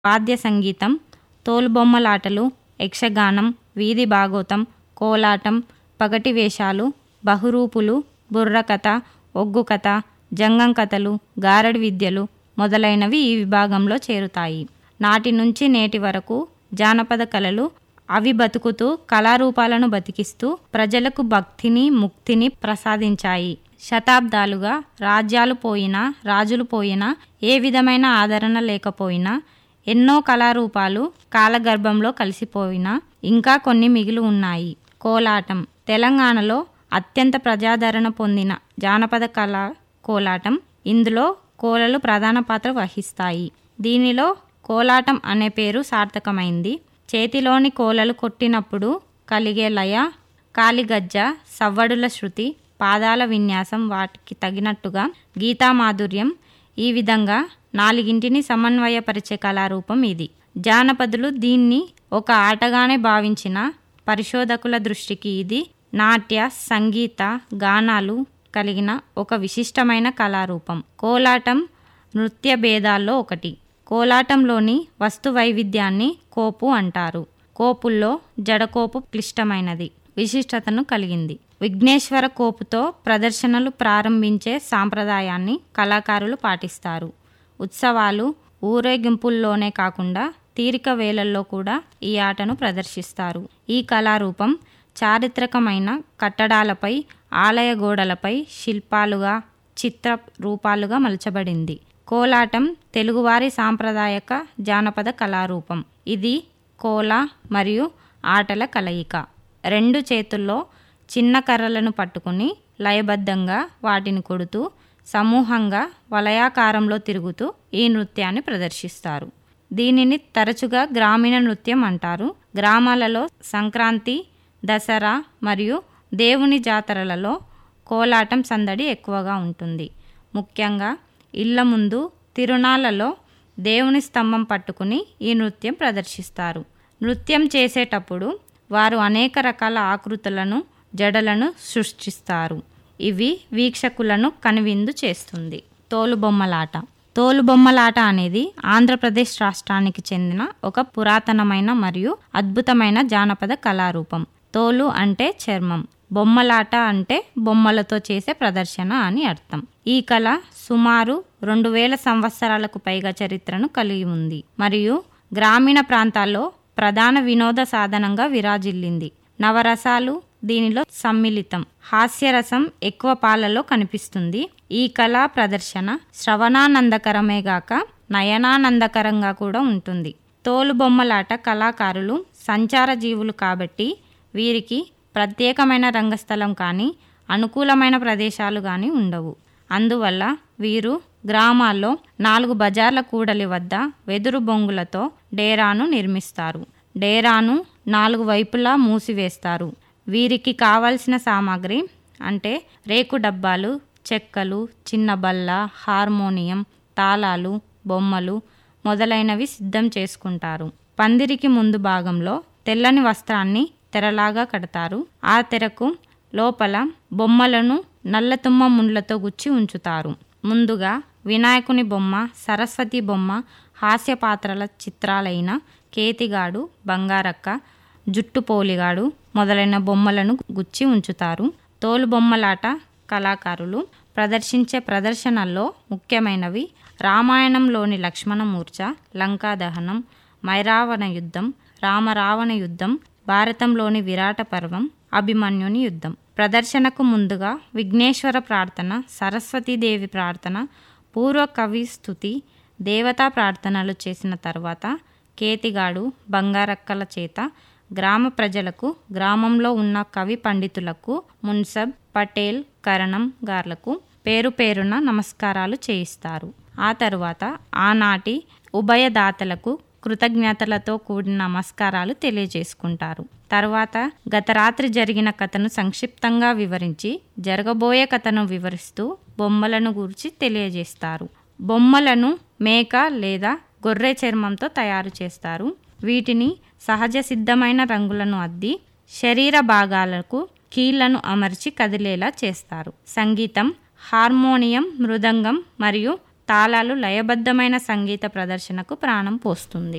వాద్య సంగీతం తోలుబొమ్మలాటలు యక్షగానం వీధి భాగోతం కోలాటం పగటి వేషాలు బహురూపులు బుర్రకథ ఒగ్గు కథ జంగం కథలు గారడి విద్యలు మొదలైనవి ఈ విభాగంలో చేరుతాయి నాటి నుంచి నేటి వరకు జానపద కళలు అవి బతుకుతూ కళారూపాలను బతికిస్తూ ప్రజలకు భక్తిని ముక్తిని ప్రసాదించాయి శతాబ్దాలుగా రాజ్యాలు పోయినా రాజులు పోయినా ఏ విధమైన ఆదరణ లేకపోయినా ఎన్నో కళారూపాలు కాలగర్భంలో కలిసిపోయినా ఇంకా కొన్ని మిగిలి ఉన్నాయి కోలాటం తెలంగాణలో అత్యంత ప్రజాదరణ పొందిన జానపద కళ కోలాటం ఇందులో కోలలు ప్రధాన పాత్ర వహిస్తాయి దీనిలో కోలాటం అనే పేరు సార్థకమైంది చేతిలోని కోలలు కొట్టినప్పుడు కలిగే లయ కాలిగజ్జ సవ్వడుల శృతి పాదాల విన్యాసం వాటికి తగినట్టుగా గీతామాధుర్యం ఈ విధంగా నాలుగింటిని సమన్వయపరిచే కళారూపం ఇది జానపదులు దీన్ని ఒక ఆటగానే భావించిన పరిశోధకుల దృష్టికి ఇది నాట్య సంగీత గానాలు కలిగిన ఒక విశిష్టమైన కళారూపం కోలాటం నృత్య భేదాల్లో ఒకటి కోలాటంలోని వస్తు వైవిధ్యాన్ని కోపు అంటారు కోపుల్లో జడకోపు క్లిష్టమైనది విశిష్టతను కలిగింది విఘ్నేశ్వర కోపుతో ప్రదర్శనలు ప్రారంభించే సాంప్రదాయాన్ని కళాకారులు పాటిస్తారు ఉత్సవాలు ఊరేగింపుల్లోనే కాకుండా తీరిక వేళల్లో కూడా ఈ ఆటను ప్రదర్శిస్తారు ఈ కళారూపం చారిత్రకమైన కట్టడాలపై ఆలయ గోడలపై శిల్పాలుగా చిత్ర రూపాలుగా మలచబడింది కోలాటం తెలుగువారి సాంప్రదాయక జానపద కళారూపం ఇది కోల మరియు ఆటల కలయిక రెండు చేతుల్లో చిన్న కర్రలను పట్టుకుని లయబద్ధంగా వాటిని కొడుతూ సమూహంగా వలయాకారంలో తిరుగుతూ ఈ నృత్యాన్ని ప్రదర్శిస్తారు దీనిని తరచుగా గ్రామీణ నృత్యం అంటారు గ్రామాలలో సంక్రాంతి దసరా మరియు దేవుని జాతరలలో కోలాటం సందడి ఎక్కువగా ఉంటుంది ముఖ్యంగా ఇళ్ల ముందు తిరునాళ్లలో దేవుని స్తంభం పట్టుకుని ఈ నృత్యం ప్రదర్శిస్తారు నృత్యం చేసేటప్పుడు వారు అనేక రకాల ఆకృతులను జడలను సృష్టిస్తారు ఇవి వీక్షకులను కనువిందు చేస్తుంది తోలుబొమ్మలాట తోలుబొమ్మలాట అనేది ఆంధ్రప్రదేశ్ రాష్ట్రానికి చెందిన ఒక పురాతనమైన మరియు అద్భుతమైన జానపద కళారూపం తోలు అంటే చర్మం బొమ్మలాట అంటే బొమ్మలతో చేసే ప్రదర్శన అని అర్థం ఈ కళ సుమారు రెండు వేల సంవత్సరాలకు పైగా చరిత్రను కలిగి ఉంది మరియు గ్రామీణ ప్రాంతాల్లో ప్రధాన వినోద సాధనంగా విరాజిల్లింది నవరసాలు దీనిలో సమ్మిళితం హాస్యరసం ఎక్కువ పాలలో కనిపిస్తుంది ఈ కళా ప్రదర్శన శ్రవణానందకరమే గాక నయనానందకరంగా కూడా ఉంటుంది తోలు బొమ్మలాట కళాకారులు సంచార జీవులు కాబట్టి వీరికి ప్రత్యేకమైన రంగస్థలం కానీ అనుకూలమైన ప్రదేశాలు కానీ ఉండవు అందువల్ల వీరు గ్రామాల్లో నాలుగు బజార్ల కూడలి వద్ద వెదురు బొంగులతో డేరాను నిర్మిస్తారు డేరాను నాలుగు వైపులా మూసివేస్తారు వీరికి కావలసిన సామాగ్రి అంటే రేకు డబ్బాలు చెక్కలు చిన్న బల్ల హార్మోనియం తాళాలు బొమ్మలు మొదలైనవి సిద్ధం చేసుకుంటారు పందిరికి ముందు భాగంలో తెల్లని వస్త్రాన్ని తెరలాగా కడతారు ఆ తెరకు లోపల బొమ్మలను నల్లతుమ్మ ముండ్లతో గుచ్చి ఉంచుతారు ముందుగా వినాయకుని బొమ్మ సరస్వతి బొమ్మ హాస్య పాత్రల చిత్రాలైన కేతిగాడు బంగారక్క జుట్టు పోలిగాడు మొదలైన బొమ్మలను గుచ్చి ఉంచుతారు తోలు బొమ్మలాట కళాకారులు ప్రదర్శించే ప్రదర్శనల్లో ముఖ్యమైనవి రామాయణంలోని లక్ష్మణమూర్చ లంకా దహనం మైరావణ యుద్ధం రామరావణ యుద్ధం భారతంలోని విరాట పర్వం అభిమన్యుని యుద్ధం ప్రదర్శనకు ముందుగా విఘ్నేశ్వర ప్రార్థన సరస్వతీదేవి ప్రార్థన పూర్వ కవి స్థుతి దేవతా ప్రార్థనలు చేసిన తర్వాత కేతిగాడు బంగారక్కల చేత గ్రామ ప్రజలకు గ్రామంలో ఉన్న కవి పండితులకు మున్సబ్ పటేల్ కరణం గార్లకు పేరు పేరున నమస్కారాలు చేయిస్తారు ఆ తరువాత ఆనాటి ఉభయదాతలకు కృతజ్ఞతలతో కూడిన నమస్కారాలు తెలియజేసుకుంటారు తర్వాత గత రాత్రి జరిగిన కథను సంక్షిప్తంగా వివరించి జరగబోయే కథను వివరిస్తూ బొమ్మలను గురించి తెలియజేస్తారు బొమ్మలను మేక లేదా గొర్రె చర్మంతో తయారు చేస్తారు వీటిని సహజ సిద్ధమైన రంగులను అద్ది శరీర భాగాలకు కీళ్లను అమర్చి కదిలేలా చేస్తారు సంగీతం హార్మోనియం మృదంగం మరియు తాళాలు లయబద్ధమైన సంగీత ప్రదర్శనకు ప్రాణం పోస్తుంది